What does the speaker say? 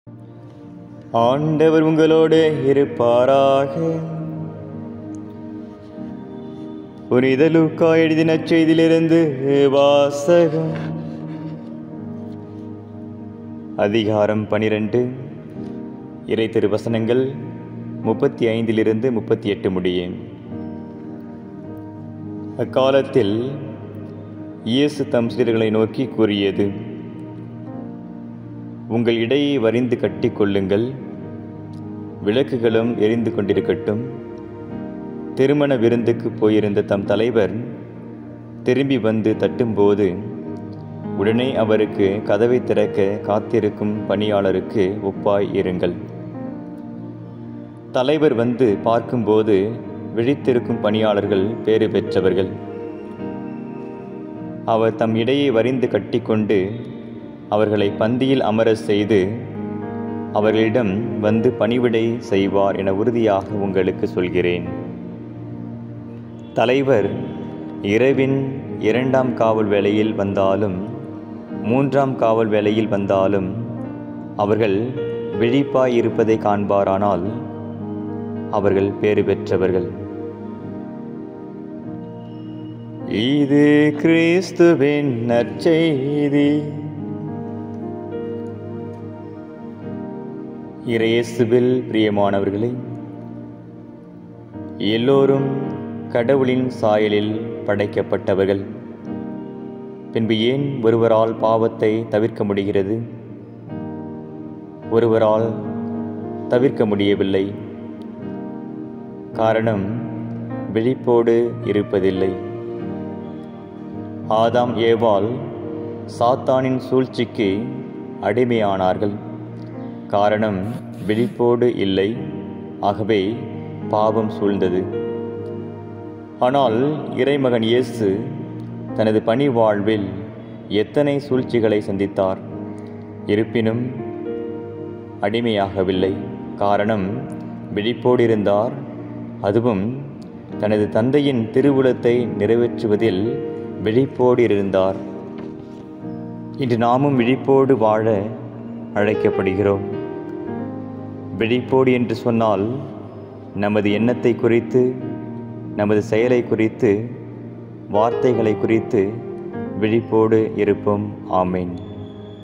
ஆண்டவர் உங்களோடு இருப்பாராக புனித லூக்கா எழுதின செய்தியிலிருந்து வாசகம் அதிகாரம் பனிரெண்டு இறை திருவசனங்கள் முப்பத்தி ஐந்திலிருந்து முப்பத்தி எட்டு முடியும் அக்காலத்தில் இயேசு தம் சீடர்களை நோக்கி கூறியது உங்கள் இடையை வரிந்து கட்டி கொள்ளுங்கள் விளக்குகளும் எரிந்து கொண்டிருக்கட்டும் திருமண விருந்துக்கு போயிருந்த தம் தலைவர் திரும்பி வந்து தட்டும்போது உடனே அவருக்கு கதவை திறக்க காத்திருக்கும் பணியாளருக்கு ஒப்பாய் இருங்கள் தலைவர் வந்து பார்க்கும்போது விழித்திருக்கும் பணியாளர்கள் பேறு பெற்றவர்கள் அவர் தம் இடையை வரிந்து கட்டிக்கொண்டு அவர்களை பந்தியில் அமர செய்து அவர்களிடம் வந்து பணிவிடை செய்வார் என உறுதியாக உங்களுக்கு சொல்கிறேன் தலைவர் இரவின் இரண்டாம் காவல் வேளையில் வந்தாலும் மூன்றாம் காவல் வேளையில் வந்தாலும் அவர்கள் விழிப்பாய் இருப்பதை காண்பாரானால் அவர்கள் பேறு பெற்றவர்கள் இது கிறிஸ்துவின் நற்செய்தி இறையேசுவில் பிரியமானவர்களே எல்லோரும் கடவுளின் சாயலில் படைக்கப்பட்டவர்கள் பின்பு ஏன் ஒருவரால் பாவத்தை தவிர்க்க முடிகிறது ஒருவரால் தவிர்க்க முடியவில்லை காரணம் விழிப்போடு இருப்பதில்லை ஆதாம் ஏவாள் சாத்தானின் சூழ்ச்சிக்கு அடிமையானார்கள் காரணம் விழிப்போடு இல்லை ஆகவே பாவம் சூழ்ந்தது ஆனால் இறைமகன் இயேசு தனது பணி வாழ்வில் எத்தனை சூழ்ச்சிகளை சந்தித்தார் இருப்பினும் அடிமையாகவில்லை காரணம் விழிப்போடு இருந்தார் அதுவும் தனது தந்தையின் திருவுளத்தை நிறைவேற்றுவதில் விழிப்போடு இருந்தார் இன்று நாமும் விழிப்போடு வாழ அழைக்கப்படுகிறோம் விழிப்போடு என்று சொன்னால் நமது எண்ணத்தை குறித்து நமது செயலை குறித்து வார்த்தைகளை குறித்து விழிப்போடு இருப்போம் ஆமேன்